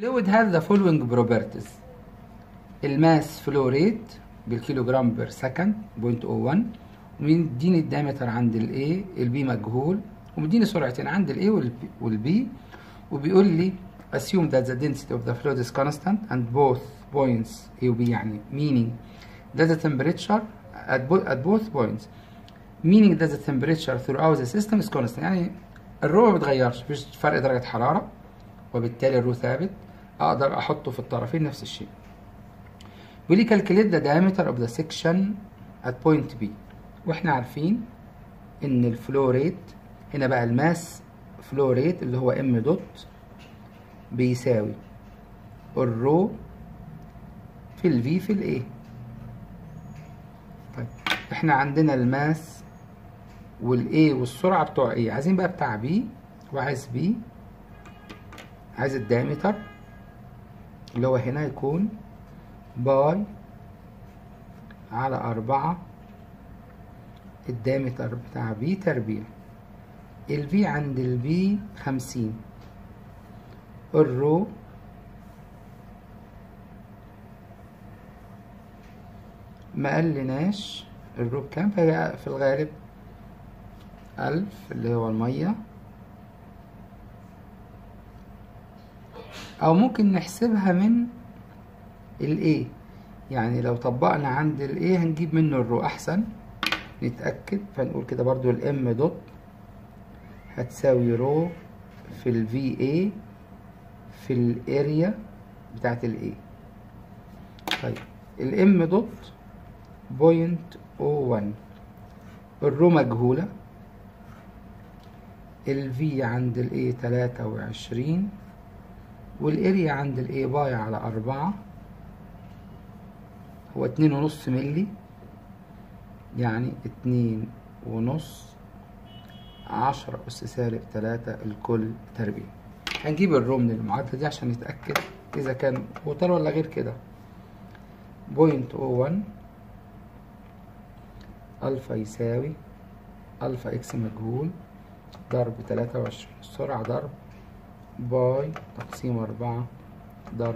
fluid has the following properties الماس فلو ريت بالكيلوجرام بير سكند 0.01 ومديني الدايمتر عند الاي البي مجهول ومديني سرعتين عند الاي والبي وبيقول لي assume that the density of the fluid is constant and both points A و B يعني meaning that the temperature at, bo at both points meaning that the temperature throughout the system is constant يعني الرو ما بيتغيرش مفيش فرق درجة حرارة وبالتالي الرو ثابت اقدر احطه في الطرفين نفس الشيء بيقول لي calculate the diameter of the section at point B واحنا عارفين ان الفلو ريت هنا بقى الماس فلو ريت اللي هو ام دوت بيساوي الرو في الفي في الايه طيب احنا عندنا الماس والايه والسرعه بتوع ايه عايزين بقى بتاع بي وعايز بي عايز الدايمتر اللي هو هنا يكون باي على أربعة الدايمتر بتاع بي تربيع الفي عند البي خمسين الرو ما قلناش الرو بكام فهي في الغالب ألف اللي هو المية أو ممكن نحسبها من الايه يعني لو طبقنا عند الايه هنجيب منه الرو احسن نتأكد فنقول كده برضو الام دوت هتساوي رو في الفي اي في الاريا بتاعت الايه طيب الام دوت بوينت او وان الرو مجهولة الفي عند الايه تلاتة وعشرين والاريا عند الايه باي على أربعة هو اتنين ونص ملي يعني اتنين ونص عشرة أس سالب تلاتة الكل تربيع هنجيب الرو من المعادلة دي عشان نتأكد إذا كان وتر ولا غير كده بوينت أو وان ألفا يساوي ألفا إكس مجهول ضرب تلاتة وعشرين السرعة ضرب باي تقسيم أربعة ضرب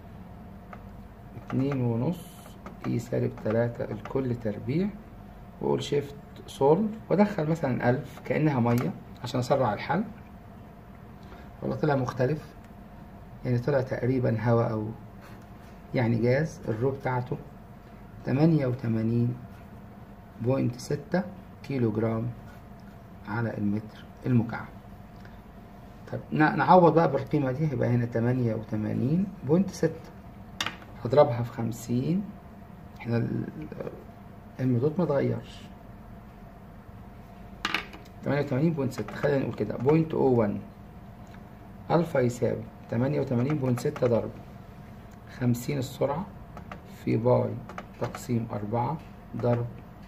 اتنين ونص اي سالب تلاتة الكل تربيع واقول شيفت سولف وادخل مثلا ألف كأنها مية عشان اسرع الحل والله طلع مختلف يعني طلع تقريبا هواء او يعني جاز الرو بتاعته تمانية وتمانين بوينت ستة كيلو جرام على المتر المكعب طب نعوض بقى بالقيمة دي هيبقى هنا تمانية وتمانين بوينت ستة هضربها في خمسين احنا الام دوت متغيرش تمانية وتمانين بوينت ستة خلينا نقول كده بوينت او وان الفا يساوي تمانية وتمانين بوينت ستة ضرب خمسين السرعة في باي تقسيم أربعة ضرب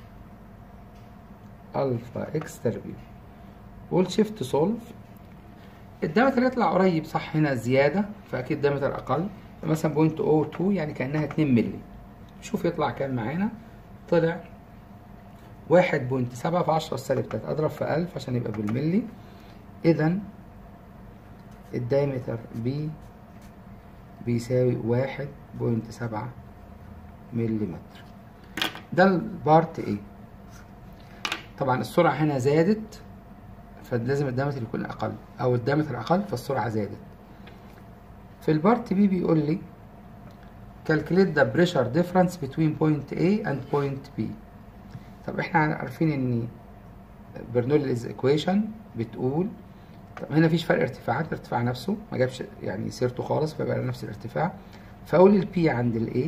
ألفا إكس تربيع وقول شيفت سولف الدايمتر يطلع قريب صح هنا زيادة فأكيد الدايمتر أقل مثلا بوينت او تو يعني كأنها اتنين ملي شوف يطلع كام معانا طلع واحد بوينت سبعة في عشرة سالب تلاتة أضرب في ألف عشان يبقى بالملي إذا الدايمتر بي بيساوي واحد بوينت سبعة ملي متر ده البارت ايه طبعا السرعة هنا زادت فلازم الدايمتر يكون أقل أو الدايمتر أقل فالسرعة زادت في البارت بي بيقول لي calculate the pressure difference between point A and point B طب احنا عارفين ان برنوليز equation بتقول طب هنا مفيش فرق ارتفاعات الارتفاع نفسه ما جابش يعني سيرته خالص فيبقى نفس الارتفاع فاقول البي عند الاي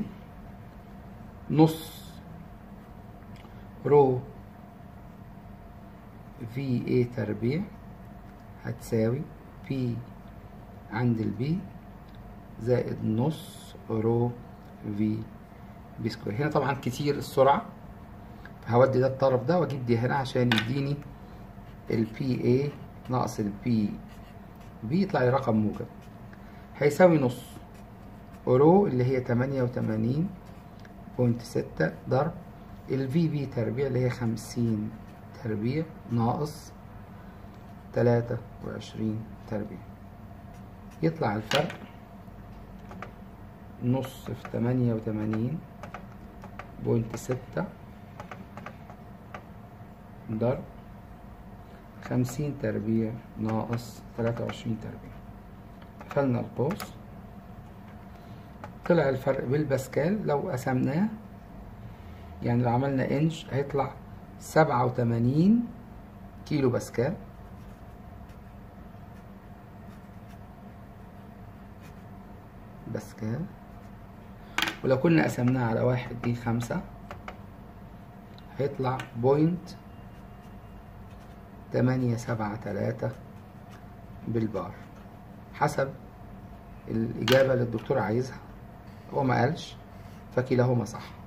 نص رو في اي تربيع هتساوي بي عند البي زائد نص رو في بي سكوير هنا طبعا كتير السرعة هودي ده الطرف ده واجيب دي هنا عشان يديني البي اي ناقص البي بي يطلع لي رقم موجب هيساوي نص رو اللي هي تمانية وتمانين بوينت ستة ضرب الفي بي تربيع اللي هي خمسين تربيع ناقص تلاتة وعشرين تربيع يطلع الفرق نص في تمانية وتمانين بوينت ستة ضرب خمسين تربيع ناقص تلاتة وعشرين تربيع قفلنا القوس طلع الفرق بالباسكال لو قسمناه يعني لو عملنا انش هيطلع سبعة وتمانين كيلو باسكال باسكال ولو كنا قسمناه على واحد دي خمسة هيطلع بوينت تمانية سبعة تلاتة بالبار حسب الإجابة اللي الدكتور عايزها هو ما قالش فكلاهما صح